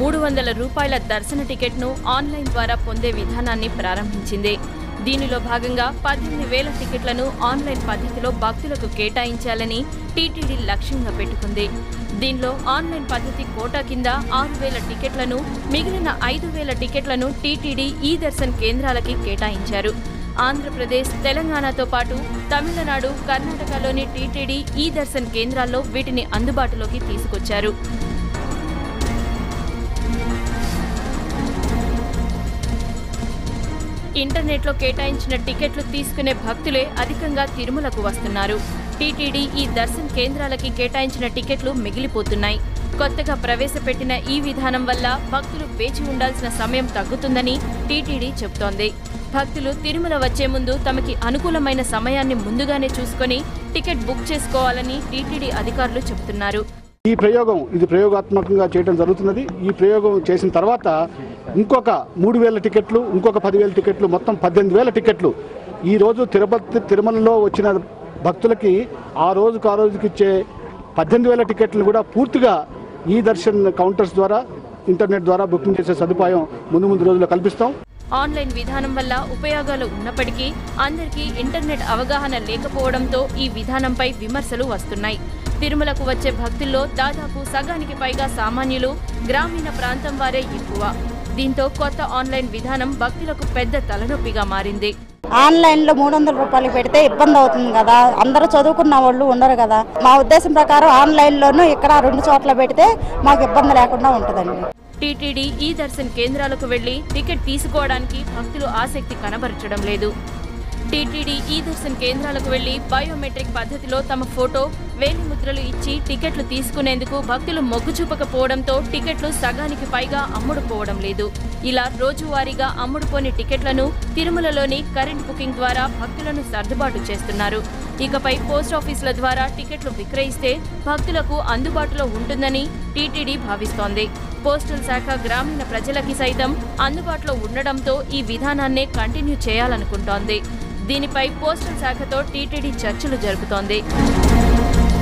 మూడు వందల రూపాయల దర్శన టికెట్ను ఆన్లైన్ ద్వారా పొందే విధానాన్ని ప్రారంభించింది దీనిలో భాగంగా పద్దెనిమిది వేల టికెట్లను ఆన్లైన్ పద్ధతిలో భక్తులకు కేటాయించాలని టీటీడీ లక్ష్యంగా పెట్టుకుంది దీనిలో ఆన్లైన్ పద్ధతి కోటా కింద ఆరు వేల టికెట్లను మిగిలిన ఐదు వేల టికెట్లను టీటీడీ ఈ దర్శన్ కేంద్రాలకి కేటాయించారు ఆంధ్రప్రదేశ్ తెలంగాణతో పాటు తమిళనాడు కర్ణాటకలోని టీటీడీ ఈ దర్శన్ కేంద్రాల్లో వీటిని అందుబాటులోకి తీసుకొచ్చారు ఇంటర్నెట్లో కేటాయించిన టికెట్లు తీసుకునే భక్తులే అధికంగా తిరుమలకు వస్తున్నారు టీటీడీ ఈ దర్శన్ కేంద్రాలకి కేటాయించిన టికెట్లు మిగిలిపోతున్నాయి కొత్తగా ప్రవేశపెట్టిన ఈ విధానం వల్ల భక్తులు వేచి ఉండాల్సిన సమయం తగ్గుతుందని టీటీడీ చెబుతోంది భక్తులు తిరుమల వచ్చే ముందు తమకి అనుకూలమైన సమయాన్ని ముందుగానే చూసుకొని టికెట్ బుక్ చేసుకోవాలని టీటీడీ అధికారులు చెబుతున్నారు ఈ ప్రయోగం ఇది ప్రయోగాత్మకంగా చేయడం జరుగుతున్నది ఈ ప్రయోగం చేసిన తర్వాత ఇంకొక మూడు వేల టికెట్లు ఇంకొక పదివేల టికెట్లు మొత్తం పద్దెనిమిది వేల టికెట్లు ఈ రోజు తిరుపతి తిరుమలలో వచ్చిన భక్తులకి ఆ రోజుకు ఆ రోజుకి ఇచ్చే పద్దెనిమిది వేల టికెట్లు కూడా పూర్తిగా ఈ దర్శన్ కౌంటర్స్ ద్వారా ఇంటర్నెట్ ద్వారా బుకింగ్ చేసే సదుపాయం ముందు ముందు రోజుల్లో కల్పిస్తాం ఆన్లైన్ విధానం వల్ల ఉపయోగాలు ఉన్నప్పటికీ అందరికీ ఇంటర్నెట్ అవగాహన లేకపోవడంతో ఈ విధానంపై విమర్శలు వస్తున్నాయి తిరుమలకు వచ్చే భక్తుల్లో దాదాపు సగానికి పైగా సామాన్యులు గ్రామీణ ప్రాంతం వారే ఎక్కువ దీంతో కొత్త ఆన్లైన్ విధానం భక్తులకు పెద్ద తలనొప్పిగా మారింది ఆన్లైన్లో మూడు వందల రూపాయలు పెడితే ఇబ్బంది అవుతుంది కదా అందరూ చదువుకున్న వాళ్ళు ఉండరు కదా మా ఉద్దేశం ప్రకారం ఆన్లైన్లోనూ ఇక్కడ రెండు చోట్ల పెడితే మాకు ఇబ్బంది లేకుండా ఉంటుందండి టీటీడీ ఈ దర్శన్ కేంద్రాలకు వెళ్లి టికెట్ తీసుకోవడానికి భక్తులు ఆసక్తి కనబరచడం లేదు టీటీడీ ఈ దర్శన్ కేంద్రాలకు వెళ్లి బయోమెట్రిక్ పద్ధతిలో తమ ఫోటో వేలి ముద్రలు ఇచ్చి టికెట్లు తీసుకునేందుకు భక్తులు మొగ్గు చూపకపోవడంతో టికెట్లు సగానికి పైగా అమ్ముడుపోవడం లేదు ఇలా రోజువారీగా అమ్ముడుపోని టికెట్లను తిరుమలలోని కరెంట్ బుకింగ్ ద్వారా భక్తులను సర్దుబాటు చేస్తున్నారు ఇకపై పోస్ట్ ఆఫీసుల ద్వారా టికెట్లు విక్రయిస్తే భక్తులకు అందుబాటులో ఉంటుందని టీటీడీ భావిస్తోంది పోస్టల్ శాఖ గ్రామీణ ప్రజలకి సైతం అందుబాటులో ఉండడంతో ఈ విధానాన్నే కంటిన్యూ చేయాలనుకుంటోంది దీనిపై పోస్టల్ శాఖతో టీటీడీ చర్చలు జరుపుతోంది